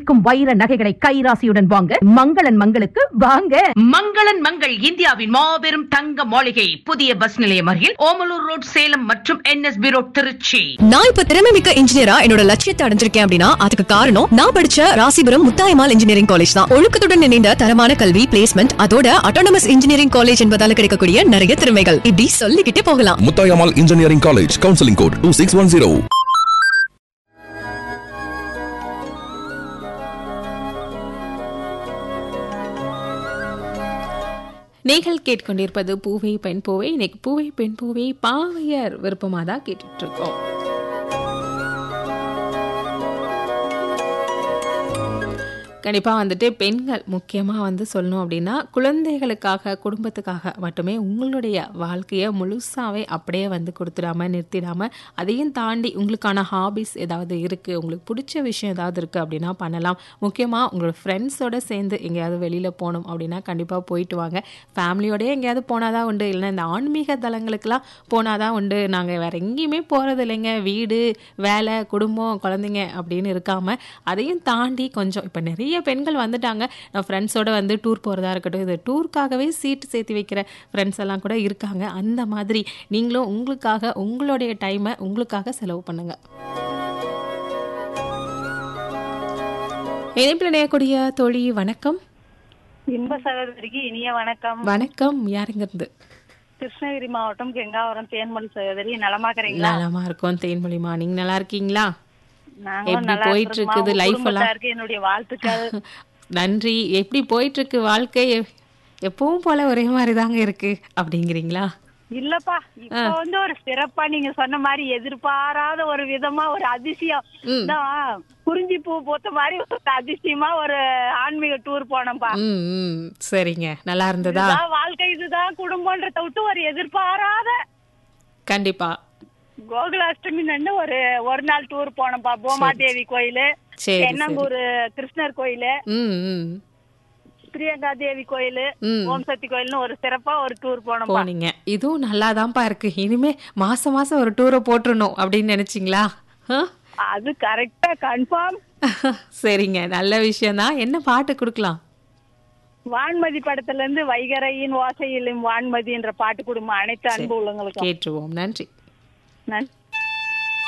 ஜொலிக்கும் வைர நகைகளை கைராசியுடன் வாங்க மங்களன் மங்களுக்கு வாங்க மங்களன் மங்கள் இந்தியாவின் மாபெரும் தங்க மாளிகை புதிய பஸ் நிலையம் அருகில் ஓமலூர் ரோட் சேலம் மற்றும் என்எஸ்பி ரோட் திருச்சி நான் இப்ப திறமை மிக்க இன்ஜினியரா என்னோட லட்சியத்தை அடைஞ்சிருக்கேன் அப்படின்னா அதுக்கு காரணம் நான் படிச்ச ராசிபுரம் முத்தாயமால் இன்ஜினியரிங் காலேஜ் தான் ஒழுக்கத்துடன் இணைந்த தரமான கல்வி பிளேஸ்மெண்ட் அதோட அட்டானமஸ் இன்ஜினியரிங் காலேஜ் என்பதால கிடைக்கக்கூடிய நிறைய திறமைகள் இப்படி சொல்லிக்கிட்டே போகலாம் Muthayammal engineering college counselling code two six one zero நீங்கள் கேட்கொண்டிருப்பது பூவை பெண் பூவை இன்னைக்கு பூவை பெண் பூவை பாவையர் விருப்பமாக தான் கேட்டுட்டு இருக்கோம் கண்டிப்பாக வந்துட்டு பெண்கள் முக்கியமாக வந்து சொல்லணும் அப்படின்னா குழந்தைகளுக்காக குடும்பத்துக்காக மட்டுமே உங்களுடைய வாழ்க்கையை முழுசாவே அப்படியே வந்து கொடுத்துடாம நிறுத்திடாம அதையும் தாண்டி உங்களுக்கான ஹாபிஸ் ஏதாவது இருக்குது உங்களுக்கு பிடிச்ச விஷயம் ஏதாவது இருக்குது அப்படின்னா பண்ணலாம் முக்கியமாக உங்களோட ஃப்ரெண்ட்ஸோட சேர்ந்து எங்கேயாவது வெளியில் போகணும் அப்படின்னா கண்டிப்பாக போயிட்டு வாங்க ஃபேமிலியோடய எங்கேயாவது போனால் தான் உண்டு இல்லைன்னா இந்த ஆன்மீக தலங்களுக்கெல்லாம் போனால் தான் உண்டு நாங்கள் வேறு எங்கேயுமே போகிறது இல்லைங்க வீடு வேலை குடும்பம் குழந்தைங்க அப்படின்னு இருக்காமல் அதையும் தாண்டி கொஞ்சம் இப்போ நிறைய பெண்கள் வந்துட்டாங்க நான் ஃப்ரெண்ட்ஸோட வந்து டூர் போகிறதா இருக்கட்டும் இது டூருக்காகவே சீட்டு சேர்த்து வைக்கிற ஃப்ரெண்ட்ஸ் எல்லாம் கூட இருக்காங்க அந்த மாதிரி நீங்களும் உங்களுக்காக உங்களுடைய டைமை உங்களுக்காக செலவு பண்ணுங்கள் இணைப்பில் இணையக்கூடிய தோழி வணக்கம் இன்ப சகோதரிக்கு இனிய வணக்கம் வணக்கம் யாருங்கிறது கிருஷ்ணகிரி மாவட்டம் கெங்காவரம் தேன்மொழி சகோதரி நலமாக்குறீங்களா நலமா இருக்கோம் தேன்மொழிமா நீங்க நல்லா இருக்கீங்களா நாங்களும் எப்படி நல்லா போயிட்டு இருக்கிறோம்மா. இருக்குது உங்க life எல்லாம்? குடும்பத்தாருக்கு என்னுடைய வாழ்த்துக்கள் நன்றி எப்படி போயிட்டு இருக்கு வாழ்க்கை எ- எப்பவும் போல ஒரே மாதிரி தாங்க இருக்கு அப்படிங்கிறீங்களா இல்லப்பா இப்ப வந்து ஒரு சிறப்பா நீங்க சொன்ன மாதிரி எதிர்பாராத ஒரு விதமா ஒரு அதிசயம் ம். தான் குறிஞ்சி பூ பூத்த மாதிரி ஒரு அதிசயமா ஒரு ஆன்மீக டூர் போனோம்ப்பா ம் ம் சரிங்க நல்லா இருந்ததா இதுதான் வாழ்க்கை இதுதான் குடும்பம்ன்றத விட்டு ஒரு எதிர்பாராத கண்டிப்பா கோகுலாஷ்டமி நின்று ஒரு ஒரு நாள் டூர் போனோம்ப்பா பூமாதேவி கோயிலு சரி, தென்னம்பூர் கிருஷ்ணர் கோயிலு ம் ம் பிரியங்கா தேவி கோயிலு ம். ஓம் சக்தி கோயில்னு ஒரு சிறப்பா ஒரு டூர் போனோம்ப்பா போனீங்க இதுவும் நல்லாதான்ப்பா இருக்கு இனிமே மாசம் மாசம் ஒரு டூரை போட்டுறணும் அப்படின்னு நினைச்சீங்களா ஆ? அது கரெக்டா கன்ஃபார்ம் சரிங்க நல்ல விஷயம்தான் என்ன பாட்டு கொடுக்கலாம் வான்மதி படத்துல இருந்து வைகரையின் ஓசையிலும் வான்மதின்ற பாட்டு குடும்பம் அனைத்து அன்பு உள்ளவங்களுக்கும் கேட்டுருவோம் நன்றி நன்றி